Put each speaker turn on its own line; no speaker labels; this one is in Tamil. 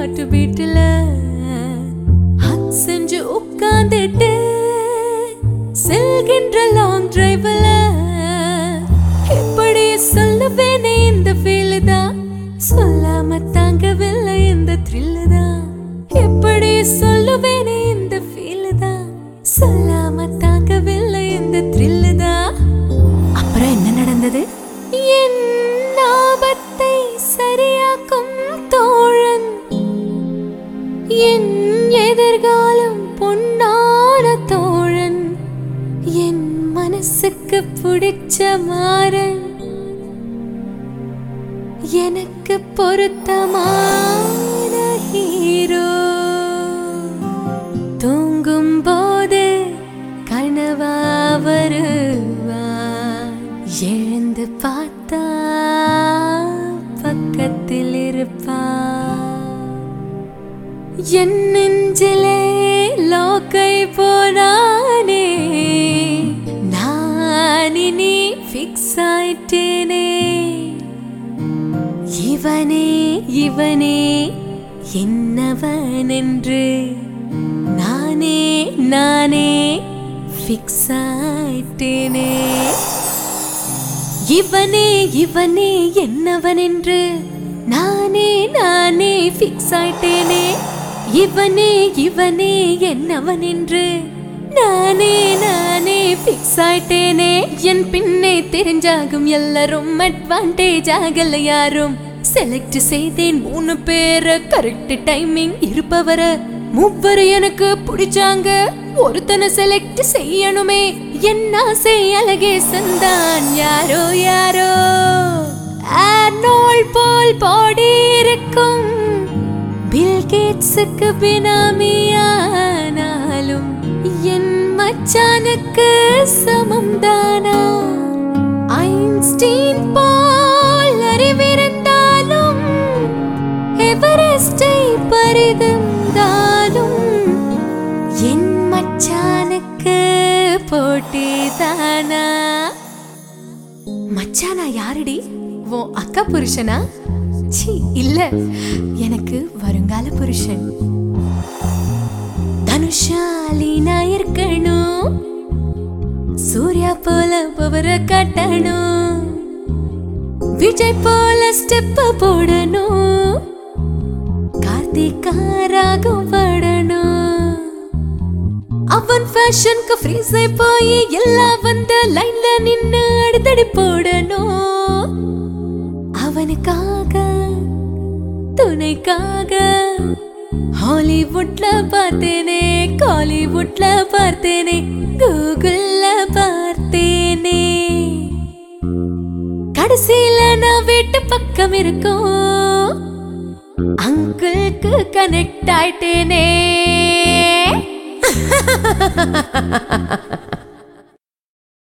ஹார்ட் பீட்ல ஹக் செஞ்சு உட்கார்ந்துட்டு செல்கின்ற லாங் டிரைவ்ல எப்படி சொல்லுவேனே இந்த ஃபீல் தான் சொல்லாம தாங்கவில்லை இந்த த்ரில் தான் எப்படி சொல்லுவேனே இந்த ஃபீல் தான் சொல்லாம தாங்கவில்லை இந்த த்ரில் தான் அப்புறம் என்ன நடந்தது என் ஆபத்தை சரியாக்கும் தோழன் என் எதிர்காலம் பொன்னான தோழன் என் மனசுக்கு பிடிச்ச மாறன் எனக்கு பொருத்தமான ஹீரோ தூங்கும் போது கனவா வருவான் எழுந்து பார்த்தா பக்கத்தில் இருப்பான் என் நெஞ்சிலே லோக்கை போனானே நான் இனி ஃபிக்ஸ் ஆயிட்டேனே இவனே இவனே என்னவன் என்று நானே நானே ஃபிக்ஸ் ஆயிட்டேனே இவனே இவனே என்னவன் என்று நானே நானே ஃபிக்ஸ் ஆயிட்டேனே இவனே இவனே என்னவன் என்று நானே நானே ஃபிக்ஸ் ஆயிட்டேனே என் பின்னே தெரிஞ்சாகும் எல்லாரும் அட்வான்டேஜ் ஆகல யாரும் செலக்ட் செய்தேன் மூணு பேரை கரெக்ட் டைமிங் இருப்பவர மூவரு எனக்கு பிடிச்சாங்க ஒருத்தனை செலக்ட் செய்யணுமே என் ஆசை அழகே சந்தான் யாரோ யாரோ ஆர்னோல் போல் பாடி இருக்கும் பில் கேட்ஸுக்கு பினாமியானாலும் என் மச்சானுக்கு சமம் தானா ஐன்ஸ்டீன் போல் அறிவிருந்தாலும் எவரெஸ்டை பரிதந்தாலும் என் மச்சானுக்கு போட்டிதானா மச்சானா யாருடி உன் அக்கா புருஷனா சி இல்ல எனக்கு வருங்கால புருஷன் தனுஷாலி நான் இருக்கணும் சூர்யா போல பவர காட்டணும் விஜய் போல ஸ்டெப் போடணும் கார்த்திகா ராகம் பாடணும் அவன் ஃபேஷனுக்கு ஃப்ரீஸ் ஆயி போய் எல்லாம் வந்த லைன்ல நின்னு அடித்தடி போடணும் அவனுக்காக துணைக்காக ஹாலிவுட்ல பார்த்தேனே காலிவுட்ல பார்த்தேனே கூகுள்ல பார்த்தேனே கடைசியில நான் வீட்டு பக்கம் இருக்கோம் அங்கிளுக்கு கனெக்ட் ஆயிட்டேனே